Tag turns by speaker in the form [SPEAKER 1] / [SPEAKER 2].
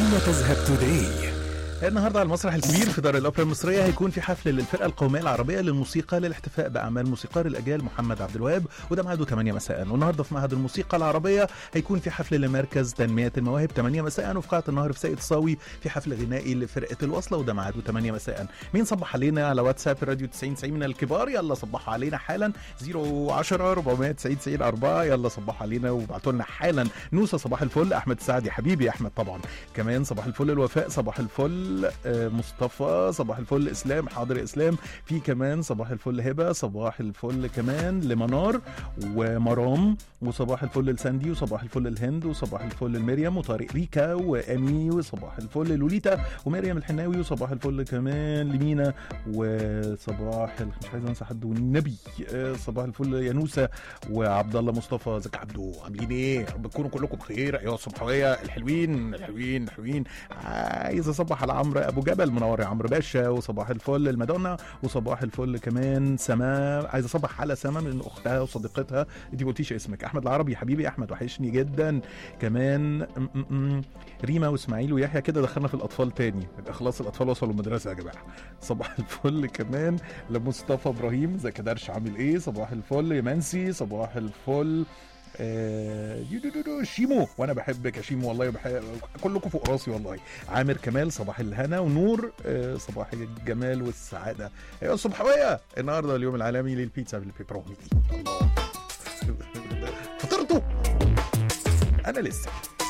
[SPEAKER 1] أين تذهب توداي؟
[SPEAKER 2] النهارده على المسرح الكبير في دار الاوبرا المصريه هيكون في حفل للفرقه القوميه العربيه للموسيقى للاحتفاء باعمال موسيقار الاجيال محمد عبد الوهاب وده ميعاده 8 مساء والنهارده في معهد الموسيقى العربيه هيكون في حفل لمركز تنميه المواهب 8 مساء وفي قاعه النهر في ساقية صاوي في حفل غنائي لفرقه الوصله وده ميعاده 8 مساء مين صبح علينا على واتساب راديو 90 90 من الكبار يلا صبحوا علينا حالا 010 490 90 4 يلا صبحوا علينا وابعتوا لنا حالا نوسه صباح الفل احمد سعد يا حبيبي يا احمد طبعا كمان صباح الفل الوفاء صباح الفل آه، مصطفى صباح الفل اسلام حاضر اسلام في كمان صباح الفل هبه صباح الفل كمان لمنار ومرام وصباح الفل لساندي وصباح الفل الهند وصباح الفل لمريم وطارق ريكا وامي وصباح الفل لوليتا ومريم الحناوي وصباح الفل كمان لمينا وصباح ال- مش عايز انسى حد والنبي آه، صباح الفل يانوسه وعبد الله مصطفى ازيك يا عبدو عاملين ايه؟ رب تكونوا كلكم بخير ايها الصبحويه الحلوين الحلوين الحلوين عايز اصبح على عمرو ابو جبل منور يا عمرو باشا وصباح الفل المادونا وصباح الفل كمان سما عايز اصبح على سما من اختها وصديقتها انت ما قلتيش اسمك احمد العربي حبيبي احمد وحشني جدا كمان م- م- م- ريما واسماعيل ويحيى كده دخلنا في الاطفال تاني يبقى خلاص الاطفال وصلوا المدرسه يا جماعه صباح الفل كمان لمصطفى ابراهيم ازيك يا درش عامل ايه صباح الفل يا منسي صباح الفل آه، يو دو دو دو شيمو وانا بحبك يا شيمو والله بحب كلكم فوق راسي والله عامر كمال صباح الهنا ونور آه، صباح الجمال والسعاده ايوه الصبحويه النهارده اليوم العالمي للبيتزا بالبيبروني الله فطرتوا انا لسه